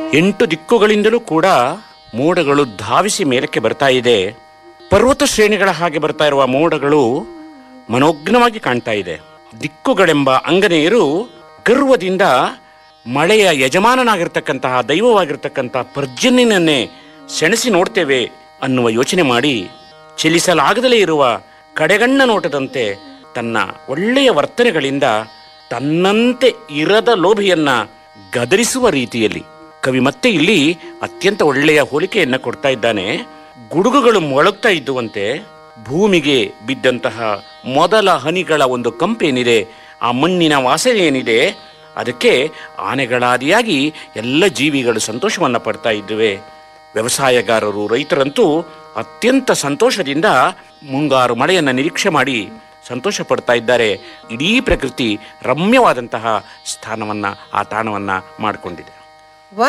ಎಂಟು ದಿಕ್ಕುಗಳಿಂದಲೂ ಕೂಡ ಮೋಡಗಳು ಧಾವಿಸಿ ಮೇಲಕ್ಕೆ ಬರ್ತಾ ಇದೆ ಪರ್ವತ ಶ್ರೇಣಿಗಳ ಹಾಗೆ ಬರ್ತಾ ಇರುವ ಮೋಡಗಳು ಮನೋಜ್ಞವಾಗಿ ಕಾಣ್ತಾ ಇದೆ ದಿಕ್ಕುಗಳೆಂಬ ಅಂಗನೆಯರು ಗರ್ವದಿಂದ ಮಳೆಯ ಯಜಮಾನನಾಗಿರ್ತಕ್ಕಂತಹ ದೈವವಾಗಿರ್ತಕ್ಕಂತಹ ಪರ್ಜನ್ಯನನ್ನೇ ಸೆಣಸಿ ನೋಡ್ತೇವೆ ಅನ್ನುವ ಯೋಚನೆ ಮಾಡಿ ಚಲಿಸಲಾಗದಲೇ ಇರುವ ಕಡೆಗಣ್ಣ ನೋಟದಂತೆ ತನ್ನ ಒಳ್ಳೆಯ ವರ್ತನೆಗಳಿಂದ ತನ್ನಂತೆ ಇರದ ಲೋಭೆಯನ್ನ ಗದರಿಸುವ ರೀತಿಯಲ್ಲಿ ಕವಿ ಮತ್ತೆ ಇಲ್ಲಿ ಅತ್ಯಂತ ಒಳ್ಳೆಯ ಹೋಲಿಕೆಯನ್ನ ಕೊಡ್ತಾ ಇದ್ದಾನೆ ಗುಡುಗುಗಳು ಮೊಳಗ್ತಾ ಇದ್ದುವಂತೆ ಭೂಮಿಗೆ ಬಿದ್ದಂತಹ ಮೊದಲ ಹನಿಗಳ ಒಂದು ಕಂಪೇನಿದೆ ಆ ಮಣ್ಣಿನ ವಾಸನೆ ಏನಿದೆ ಅದಕ್ಕೆ ಆನೆಗಳಾದಿಯಾಗಿ ಎಲ್ಲ ಜೀವಿಗಳು ಸಂತೋಷವನ್ನ ಪಡ್ತಾ ಇದ್ದುವೆ ವ್ಯವಸಾಯಗಾರರು ರೈತರಂತೂ ಅತ್ಯಂತ ಸಂತೋಷದಿಂದ ಮುಂಗಾರು ಮಳೆಯನ್ನು ನಿರೀಕ್ಷೆ ಮಾಡಿ ಸಂತೋಷ ಪಡ್ತಾ ಇದ್ದಾರೆ ಇಡೀ ಪ್ರಕೃತಿ ರಮ್ಯವಾದಂತಹ ಸ್ಥಾನವನ್ನ ಆ ತಾಣವನ್ನ ಮಾಡಿಕೊಂಡಿದೆ